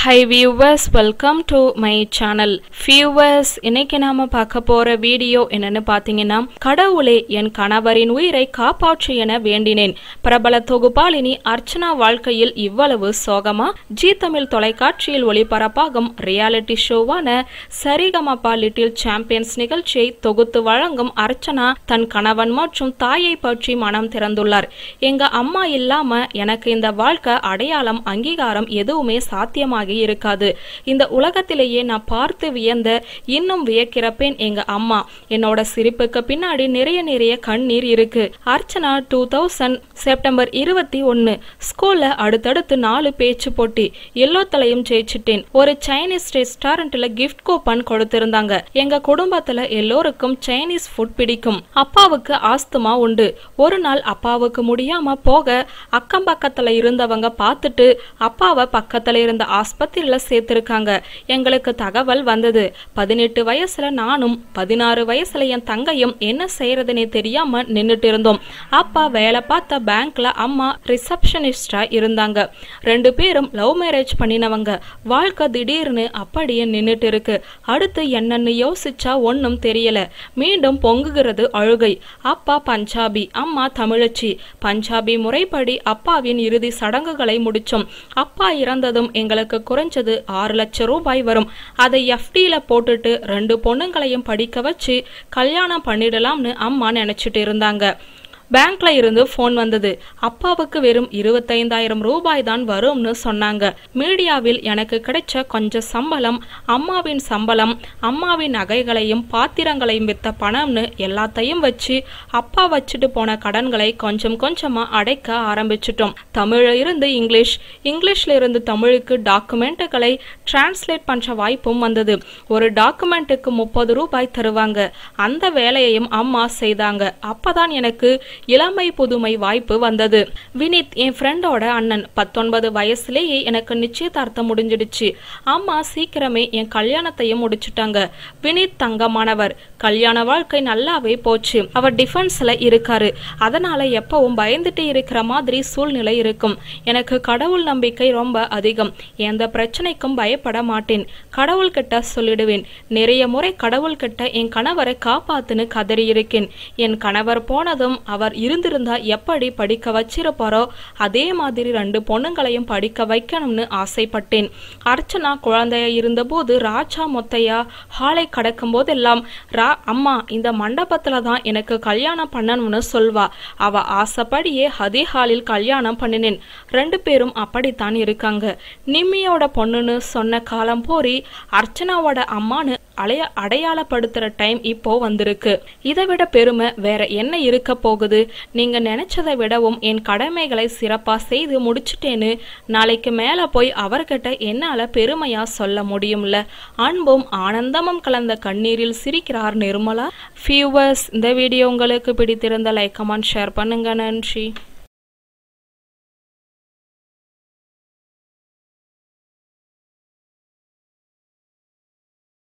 high viewers welcome to my channel viewers இன்னைக்கு நாம பார்க்க போற வீடியோ என்னன்னு பாத்தீங்கன்னா கடவுளே என் கணவரின் உயிரை காப்பாற்று என வேண்டினேன் பிரபல தொகுப்பாளினி அர்ச்சனா வாழ்க்கையில் இவ்வளவு சோகமா ஜி தமிழ் தொலைக்காட்சியில் ஒளிபரப்பாகும் ரியாலிட்டி ஷோவான சரிகமபா லிட்டில் சாம்பியன்ஸ் நிகழ்ச்சியை தொகுத்து வழங்கும் அர்ச்சனா தன் கணவன் மற்றும் தாயை பற்றி மனம் திறந்துள்ளார் எங்க அம்மா இல்லாம எனக்கு இந்த வாழ்க்கை அடையாளம் அங்கீகாரம் எதுவுமே சாத்தியமாகி இருக்காது இந்த உலகத்திலேயே நான் பார்த்து வியந்த இன்னும் வியக்கிற பெண் எங்க அம்மா என்னோட சிரிப்புக்கு பின்னாடி நிறைய நிறைய கண்ணீர் இருக்கு அர்ச்சனா டூ தௌசண்ட் செப்டம்பர் இருபத்தி ஒன்னு ஸ்கூல்ல அடுத்தடுத்து நாலு பேச்சு போட்டி எல்லோ தலையும் ஜெயிச்சிட்டேன் ஒரு சைனீஸ் ரெஸ்டாரண்ட்ல கிஃப்ட் கூப்பன் கொடுத்திருந்தாங்க எங்க குடும்பத்துல எல்லோருக்கும் சைனீஸ் ஃபுட் பிடிக்கும் அப்பாவுக்கு ஆஸ்துமா உண்டு ஒரு நாள் அப்பாவுக்கு முடியாம போக அக்கம் பக்கத்துல இருந்தவங்க பார்த்துட்டு அப்பாவை பக்கத்துல இருந்த ஆஸ்பத்திரியில சேர்த்திருக்காங்க எங்களுக்கு தகவல் வந்தது பதினெட்டு வயசுல நானும் பதினாறு வயசுல என் தங்கையும் என்ன செய்யறதுனே தெரியாம நின்னுட்டு இருந்தோம் அப்பா வேலை பார்த்த பேங்க்ல அம்மா ரிசப்ஷனிஸ்டா இருந்தாங்க ரெண்டு பேரும் லவ் மேரேஜ் பண்ணினவங்க வாழ்க்கை திடீர்னு அப்படியே நின்னுட்டு இருக்கு அடுத்து என்னன்னு யோசிச்சா ஒன்னும் தெரியல மீண்டும் பொங்குகிறது அழுகை அப்பா பஞ்சாபி அம்மா தமிழச்சி பஞ்சாபி முறைப்படி அப்பாவின் இறுதி சடங்குகளை முடிச்சோம் அப்பா இறந்ததும் எங்களுக்கு குறைஞ்சது ஆறு லட்சம் ரூபாய் வரும் அதை எஃப்டியில போட்டுட்டு ரெண்டு பொண்ணுங்களையும் படிக்க வச்சு கல்யாணம் பண்ணிடலாம்னு அம்மா நினைச்சிட்டு இருந்தாங்க பேங்க்ல இருந்து ஃபோன் வந்தது அப்பாவுக்கு வெறும் இருபத்தைந்தாயிரம் ரூபாய் தான் வரும்னு சொன்னாங்க மீடியாவில் எனக்கு கிடைச்ச கொஞ்சம் சம்பளம் அம்மாவின் சம்பளம் அம்மாவின் நகைகளையும் பாத்திரங்களையும் வித்த பணம்னு எல்லாத்தையும் வச்சு அப்பா வச்சுட்டு போன கடன்களை கொஞ்சம் கொஞ்சமா அடைக்க ஆரம்பிச்சிட்டோம் தமிழ்ல இருந்து இங்கிலீஷ் இங்கிலீஷ்ல இருந்து தமிழுக்கு டாக்குமெண்ட்டுகளை டிரான்ஸ்லேட் பண்ற வாய்ப்பும் வந்தது ஒரு டாக்குமெண்ட்டுக்கு முப்பது ரூபாய் தருவாங்க அந்த வேலையையும் அம்மா செய்தாங்க அப்பதான் எனக்கு இளமை புதுமை வாய்ப்பு வந்தது வினித் என் ஃப்ரெண்டோட அண்ணன் பத்தொன்பது வயசுலேயே எனக்கு நிச்சயதார்த்தம் முடிஞ்சிடுச்சு அம்மா சீக்கிரமே என் கல்யாணத்தையும் முடிச்சுட்டாங்க வினித் தங்கமானவர் கல்யாண வாழ்க்கை நல்லாவே போச்சு அவர் டிஃபென்ஸ்ல இருக்காரு அதனால எப்பவும் பயந்துட்டு இருக்கிற மாதிரி சூழ்நிலை இருக்கும் எனக்கு கடவுள் நம்பிக்கை ரொம்ப அதிகம் எந்த பிரச்சனைக்கும் பயப்பட மாட்டேன் கடவுள் கிட்ட சொல்லிடுவேன் நிறைய முறை கடவுள் கிட்ட என் கணவரை காப்பாத்துன்னு கதறி இருக்கேன் என் கணவர் போனதும் அவர் இருந்திருந்தா எப்படி படிக்க வச்சிருப்பாரோ அதே மாதிரி ரெண்டு பொண்ணுங்களையும் படிக்க வைக்கணும்னு ஆசைப்பட்டேன் அர்ச்சனா குழந்தைய இருந்தபோது ராஜா முத்தையா ஹாலை கடக்கும் போதெல்லாம் ரா அம்மா இந்த மண்டபத்துல தான் எனக்கு கல்யாணம் பண்ணணும்னு சொல்வா அவ ஆசைப்படியே அதே ஹாலில் கல்யாணம் பண்ணினேன் ரெண்டு பேரும் அப்படித்தான் இருக்காங்க நிம்மியோட பொண்ணுன்னு சொன்ன காலம் போரி அர்ச்சனாவோட அம்மானு அலைய அடையாளப்படுத்துற டைம் இப்போ வந்திருக்கு இதை விட பெருமை வேற என்ன இருக்க போகுது நீங்க நினைச்சதை விடவும் என் கடமைகளை சிறப்பா செய்து முடிச்சிட்டேன்னு நாளைக்கு மேல போய் அவர்கிட்ட என்னால பெருமையா சொல்ல முடியும்ல அன்பும் ஆனந்தமும் கலந்த கண்ணீரில் சிரிக்கிறார் நிர்மலா ஃபியூவர்ஸ் இந்த வீடியோ உங்களுக்கு பிடித்திருந்த லைக் கமெண்ட் ஷேர் பண்ணுங்க நன்றி